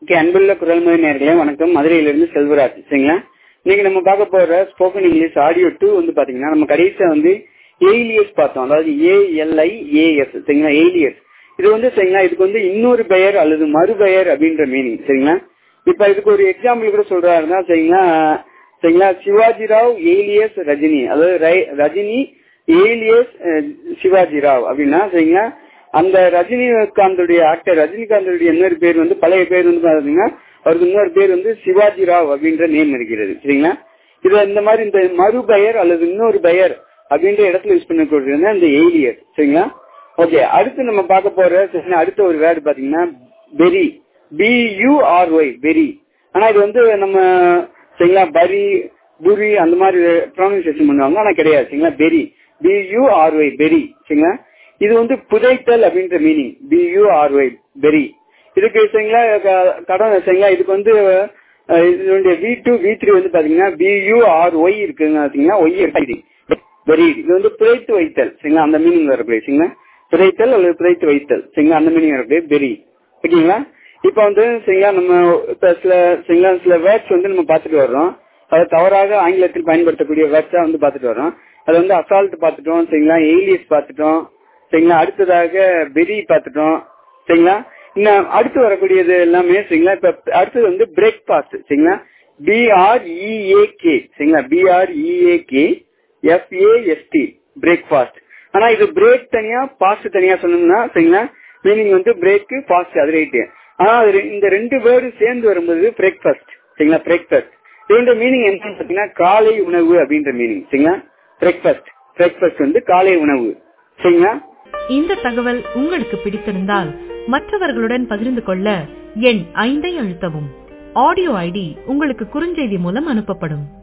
okay அன்புள்ள குரல்மொழி நேர்களே வணக்கம் மதுரையிலிருந்து செல்வராஜ் சரிங்களா இன்னைக்கு நம்ம பார்க்க போற ஸ்போக்கன் இங்கிலீஷ் ஆடியோ டூ வந்து பாத்தீங்கன்னா நம்ம கடைசியா வந்து ஏலியஸ் பார்த்தோம் அதாவது ஏஎல்ஐ ஏஎஸ் சரிங்களா ஏலியஸ் இது வந்து சரிங்களா இதுக்கு வந்து இன்னொரு பெயர் அல்லது மறுபெயர் அப்படின்ற மீனிங் சரிங்களா இப்ப இதுக்கு ஒரு எக்ஸாம்பிள் கூட சொல்றாருன்னா சரிங்களா சரிங்களா சிவாஜி ராவ் ஏலியஸ் ரஜினி அதாவது ரை- ரஜினி ஏலியஸ் அஹ், சிவாஜி ராவ் அப்படின்னா சரிங்களா அந்த ரஜினிகாந்துடைய ஆக்டர் ரஜினிகாந்துடைய இன்னொரு பேர் வந்து பழைய பேர் வந்து பாத்தீங்கன்னா அவருக்கு இன்னொரு பேர் வந்து சிவாஜி ராவ் அப்படின்ற நேம் இருக்கிறது சரிங்களா இது இந்த மாதிரி இந்த மறுபெயர் அல்லது இன்னொரு பெயர் அப்படின்ற இடத்துல யூஸ் பண்ணக்கூடியது இந்த ஏலியர் சரிங்களா ஓகே அடுத்து நம்ம பார்க்க போற சரிங்களா, அடுத்த ஒரு வேர்டு பாத்தீங்கன்னா பெரி பியூஆர்ஒய் பெரி ஆனா இது வந்து நம்ம சரிங்களா பரி புரி அந்த மாதிரி ப்ரொனன்சியேஷன் பண்ணுவாங்க ஆனா கிடையாது சரிங்களா பெரி பியூஆர்ஒய் பெரி சரிங்களா இது வந்து புதைத்தல் அப்படின்ற மீனிங் பியூஆர்ஒய் பெரி இதுக்கு சரிங்களா க- கடன் சரிங்களா இதுக்கு வந்து அஹ், இதனுடைய வி டூ வி த்ரீ வந்து பாத்தீங்கன்னா பியூஆர்ஒய் இருக்குங்க பாத்தீங்கன்னா ஒய் இருக்கு வெரி இது வந்து புதைத்து வைத்தல் சரிங்களா அந்த மீனிங் வரக்கூடிய சரிங்களா புதைத்தல் அல்லது புதைத்து வைத்தல் சரிங்களா அந்த மீனிங் வரக்கூடிய பெரி ஓகேங்களா இப்ப வந்து சரிங்களா நம்ம இப்ப சில சரிங்களா சில வேர்ட்ஸ் வந்து நம்ம பார்த்துட்டு வர்றோம் அது தவறாக ஆங்கிலத்தில் பயன்படுத்தக்கூடிய வேர்ட்ஸா வந்து பார்த்துட்டு வர்றோம் அது வந்து அசால்ட் பார்த்துட்டோம் சரிங்களா ஏலியஸ் பார்த்துட்டோம் சரிங்களா அடுத்ததாக பெரி பார்த்துட்டோம் சரிங்களா இன்னும் அடுத்து வரக்கூடியது எல்லாமே சரிங்களா இப்ப அடுத்தது வந்து பிரேக்ஃபாஸ்ட் சரிங்களா பிஆர்இஏகே சரிங்களா பிஆர்இஏகே எஃப்ஏஎஸ்டி பிரேக்ஃபாஸ்ட் ஆனா இது பிரேக் தனியா பாஸ்ட் தனியா சொன்னோம்னா சரிங்களா மீனிங் வந்து பிரேக் பாஸ்ட் அது ரைட்டு ஆனா அது ரெ- இந்த ரெண்டு வேர்டு சேர்ந்து வரும்போது பிரேக்ஃபாஸ்ட் சரிங்களா பிரேக்ஃபாஸ்ட் இதோட மீனிங் என்னன்னு பாத்தீங்கன்னா காலை உணவு அப்படின்ற மீனிங் சரிங்களா பிரேக்ஃபாஸ்ட் பிரேக்ஃபாஸ்ட் வந்து காலை உணவு சரிங்களா இந்த தகவல் உங்களுக்கு பிடித்திருந்தால் மற்றவர்களுடன் பகிர்ந்து கொள்ள எண் ஐந்தை அழுத்தவும் ஆடியோ ஐடி உங்களுக்கு குறுஞ்செய்தி மூலம் அனுப்பப்படும்